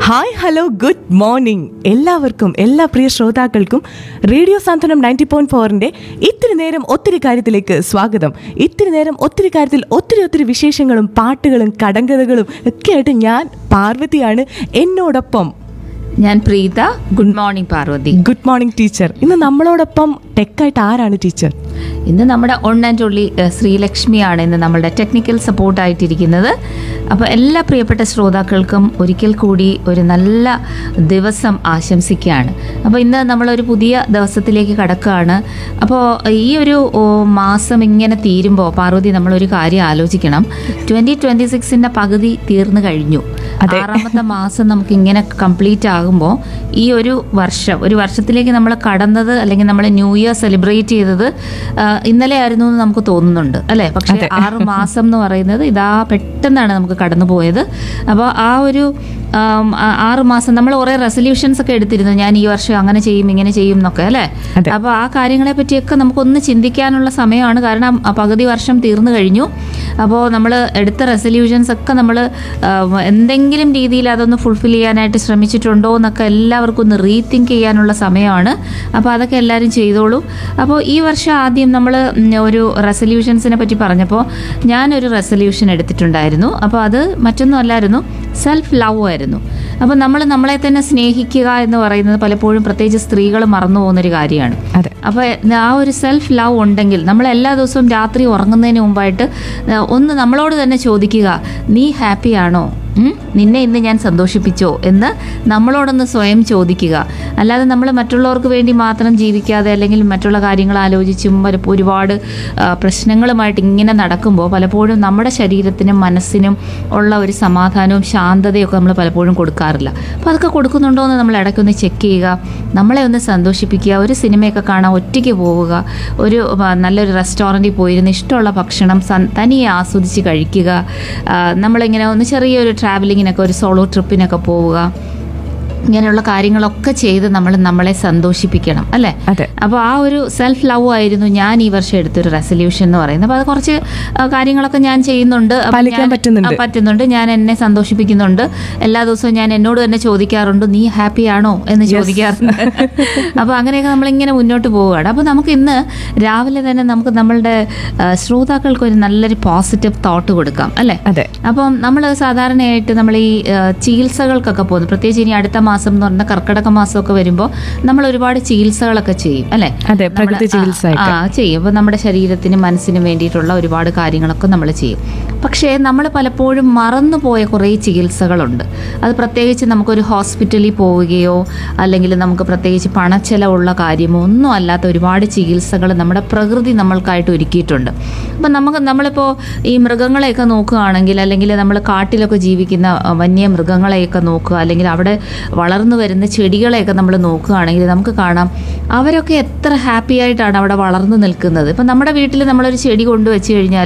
Hi hello good morning എല്ലാവർക്കും എല്ലാ പ്രിയ ശ്രോതാക്കൾക്കും റേഡിയോ സാന്ത്വനം നയൻറ്റി പോയിന്റ് ഫോറിന്റെ ഇത്തിരി നേരം ഒത്തിരി കാര്യത്തിലേക്ക് സ്വാഗതം ഇത്തിരി നേരം ഒത്തിരി കാര്യത്തിൽ ഒത്തിരി ഒത്തിരി വിശേഷങ്ങളും പാട്ടുകളും കടങ്കഥകളും ഒക്കെ ആയിട്ട് ഞാൻ പാർവതിയാണ് എന്നോടൊപ്പം ഞാൻ Preetha good morning Parvathi good morning teacher ഇന്ന് നമ്മളോടൊപ്പം ടെക്കായിട്ട് ആരാണ് ടീച്ചർ ഇന്ന് നമ്മുടെ ഓൺ ആൻഡ് ഒള്ളി ഏഹ്, ശ്രീലക്ഷ്മിയാണ് ഇന്ന് നമ്മളുടെ ടെക്നിക്കൽ സപ്പോർട്ടായിട്ടിരിക്കുന്നത് അപ്പോൾ എല്ലാ പ്രിയപ്പെട്ട ശ്രോതാക്കൾക്കും ഒരിക്കൽ കൂടി ഒരു നല്ല ദിവസം ആശംസിക്കുകയാണ് അപ്പോൾ ഇന്ന് നമ്മളൊരു പുതിയ ദിവസത്തിലേക്ക് കടക്കുകയാണ് അപ്പോൾ ഈ ഒരു ഓ, മാസം ഇങ്ങനെ തീരുമ്പോൾ പാർവതി നമ്മളൊരു കാര്യം ആലോചിക്കണം ട്വൻറ്റി ട്വൻറ്റി സിക്സിൻ്റെ പകുതി തീർന്നു കഴിഞ്ഞു അതെ. ആറാമത്തെ മാസം നമുക്ക് ഇങ്ങനെ കംപ്ലീറ്റ് ആകുമ്പോൾ ഈ ഒരു വർഷം ഒരു വർഷത്തിലേക്ക് നമ്മൾ കടന്നത് അല്ലെങ്കിൽ നമ്മൾ ന്യൂ ഇയർ സെലിബ്രേറ്റ് ചെയ്തത് ആ, ഇന്നലെ ആയിരുന്നു എന്ന് നമുക്ക് തോന്നുന്നുണ്ട് അല്ലേ പക്ഷേ അതെ. ആറ് മാസം എന്ന് പറയുന്നത് ഇതാ പെട്ടെന്നാണ് നമുക്ക് കടന്നു പോയത് അപ്പോൾ ആ ഒരു ആം, ആ- ആറ് മാസം നമ്മൾ കുറേ റെസൊല്യൂഷൻസ് ഒക്കെ എടുത്തിരുന്നു ഞാൻ ഈ വർഷം അങ്ങനെ ചെയ്യും ഇങ്ങനെ ചെയ്യും എന്നൊക്കെ അല്ലേ അതെ. അപ്പോൾ ആ കാര്യങ്ങളെ പറ്റിയൊക്കെ നമുക്കൊന്ന് ചിന്തിക്കാനുള്ള സമയമാണ് കാരണം ആ പകുതി വർഷം തീർന്നു കഴിഞ്ഞു അപ്പോൾ നമ്മൾ എടുത്ത റെസൊല്യൂഷൻസ് ഒക്കെ നമ്മൾ എന്തെങ്കിലും രീതിയിൽ അതൊന്ന് ഫുൾഫിൽ ചെയ്യാനായിട്ട് ശ്രമിച്ചിട്ടുണ്ടോ എന്നൊക്കെ എല്ലാവർക്കും ഒന്ന് റീതിങ്ക് ചെയ്യാനുള്ള സമയമാണ് അപ്പോൾ അതൊക്കെ എല്ലാവരും ചെയ്തോളൂ അപ്പോൾ ഈ വർഷം ആദ്യം നമ്മൾ ഒരു റെസൊല്യൂഷൻസിനെ പറ്റി പറഞ്ഞപ്പോൾ ഞാനൊരു റെസൊല്യൂഷൻ എടുത്തിട്ടുണ്ടായിരുന്നു അപ്പോൾ അത് മറ്റൊന്നും അല്ലായിരുന്നു സെൽഫ് ലവ് ആയിരുന്നു അപ്പോൾ നമ്മൾ നമ്മളെ തന്നെ സ്നേഹിക്കുക എന്ന് പറയുന്നത് പലപ്പോഴും പ്രത്യേകിച്ച് സ്ത്രീകൾ മറന്നു പോകുന്നൊരു കാര്യമാണ് അതെ അപ്പോൾ ആ ഒരു സെൽഫ് ലവ് ഉണ്ടെങ്കിൽ നമ്മൾ എല്ലാ ദിവസവും രാത്രി ഉറങ്ങുന്നതിന് മുമ്പായിട്ട് ആ, ഒന്ന് നമ്മളോട് തന്നെ ചോദിക്കുക നീ ഹാപ്പിയാണോ ഉം? നിന്നെ ഇന്ന് ഞാൻ സന്തോഷിപ്പിച്ചോ എന്ന് നമ്മളോടൊന്ന് സ്വയം ചോദിക്കുക അല്ലാതെ നമ്മൾ മറ്റുള്ളവർക്ക് വേണ്ടി മാത്രം ജീവിക്കാതെ അല്ലെങ്കിൽ മറ്റുള്ള കാര്യങ്ങൾ ആലോചിച്ചും പലപ്പോൾ ഒരുപാട് ആ, പ്രശ്നങ്ങളുമായിട്ട് ഇങ്ങനെ നടക്കുമ്പോൾ പലപ്പോഴും നമ്മുടെ ശരീരത്തിനും മനസ്സിനും ഉള്ള ഒരു സമാധാനവും ശാന്തതയൊക്കെ നമ്മൾ പലപ്പോഴും കൊടുക്കാറില്ല അപ്പോൾ അതൊക്കെ കൊടുക്കുന്നുണ്ടോ എന്ന് നമ്മൾ ഇടയ്ക്കൊന്ന് ചെക്ക് ചെയ്യുക നമ്മളെ ഒന്ന് സന്തോഷിപ്പിക്കുക ഒരു സിനിമയൊക്കെ കാണാൻ ഒറ്റയ്ക്ക് പോവുക ഒരു ആ, നല്ലൊരു റെസ്റ്റോറൻറ്റിൽ പോയിരുന്ന് ഇഷ്ടമുള്ള ഭക്ഷണം സൻ- തനിയെ ആസ്വദിച്ച് കഴിക്കുക ആ, നമ്മളിങ്ങനെ ഒന്ന് ചെറിയൊരു ട്രാവലിങ്ങിനൊക്കെ ഒരു സോളോ ട്രിപ്പിനൊക്കെ പോവുക ഇങ്ങനെയുള്ള കാര്യങ്ങളൊക്കെ ചെയ്ത് നമ്മൾ നമ്മളെ സന്തോഷിപ്പിക്കണം അല്ലേ അതെ അപ്പോൾ ആ ഒരു സെൽഫ് ലവ് ആയിരുന്നു ഞാൻ ഈ വർഷം എടുത്തൊരു റെസൊല്യൂഷൻ എന്ന് പറയുന്നത് അപ്പോൾ അത് കുറച്ച് ആ, കാര്യങ്ങളൊക്കെ ഞാൻ ചെയ്യുന്നുണ്ട് അപ്പോൾ പാലിക്കാൻ ഞാൻ- പറ്റുന്നുണ്ട്. ആ, പറ്റുന്നുണ്ട് ഞാൻ എന്നെ സന്തോഷിപ്പിക്കുന്നുണ്ട് എല്ലാ ദിവസവും ഞാൻ എന്നോട് തന്നെ ചോദിക്കാറുണ്ട് നീ ഹാപ്പി ആണോ എന്ന് ചോദിക്കാറുണ്ട് അപ്പോൾ അങ്ങനെയൊക്കെ നമ്മളിങ്ങനെ മുന്നോട്ട് പോവുകയാണ് അപ്പോൾ നമുക്ക് ഇന്ന് രാവിലെ തന്നെ നമുക്ക് നമ്മളുടെ ആ, ശ്രോതാക്കൾക്ക് ഒരു നല്ലൊരു പോസിറ്റീവ് തോട്ട് കൊടുക്കാം അല്ലേ അതെ അപ്പം നമ്മൾ സാധാരണയായിട്ട് നമ്മൾ ഈ ആ, ചികിത്സകൾക്കൊക്കെ പോകുന്നു പ്രത്യേകിച്ച് ഇനി അടുത്ത മാസം എന്ന് പറഞ്ഞാൽ കർക്കിടക മാസമൊക്കെ വരുമ്പോൾ നമ്മൾ ഒരുപാട് ചികിത്സകളൊക്കെ ചെയ്യും അല്ലേ അതെ പ്രകൃതി നമ്മള് ചികിത്സ ആ, ആ ചെയ്യും അപ്പോൾ നമ്മുടെ ശരീരത്തിനും മനസ്സിനും വേണ്ടിയിട്ടുള്ള ഒരുപാട് കാര്യങ്ങളൊക്കെ നമ്മൾ ചെയ്യും പക്ഷേ നമ്മൾ പലപ്പോഴും മറന്നുപോയ കുറേ ചികിത്സകളുണ്ട് അത് പ്രത്യേകിച്ച് നമുക്കൊരു ഹോസ്പിറ്റലിൽ പോവുകയോ അല്ലെങ്കിൽ നമുക്ക് പ്രത്യേകിച്ച് പണച്ചെലവുള്ള കാര്യമോ ഒന്നും അല്ലാത്ത ഒരുപാട് ചികിത്സകൾ നമ്മുടെ പ്രകൃതി നമ്മൾക്കായിട്ട് ഒരുക്കിയിട്ടുണ്ട് അപ്പം നമുക്ക് നമ്മളിപ്പോൾ ഈ മൃഗങ്ങളെയൊക്കെ നോക്കുകയാണെങ്കിൽ അല്ലെങ്കിൽ നമ്മൾ കാട്ടിലൊക്കെ ജീവിക്കുന്ന ആ, വന്യമൃഗങ്ങളെയൊക്കെ നോക്കുക അല്ലെങ്കിൽ അവിടെ വളർന്നു വരുന്ന ചെടികളെയൊക്കെ നമ്മൾ നോക്കുകയാണെങ്കിൽ നമുക്ക് കാണാം അവരൊക്കെ എത്ര ഹാപ്പി ആയിട്ടാണ് അവിടെ വളർന്നു നിൽക്കുന്നത് ഇപ്പം നമ്മുടെ വീട്ടിൽ നമ്മളൊരു ചെടി കൊണ്ടുവച്ച് കഴിഞ്ഞാൽ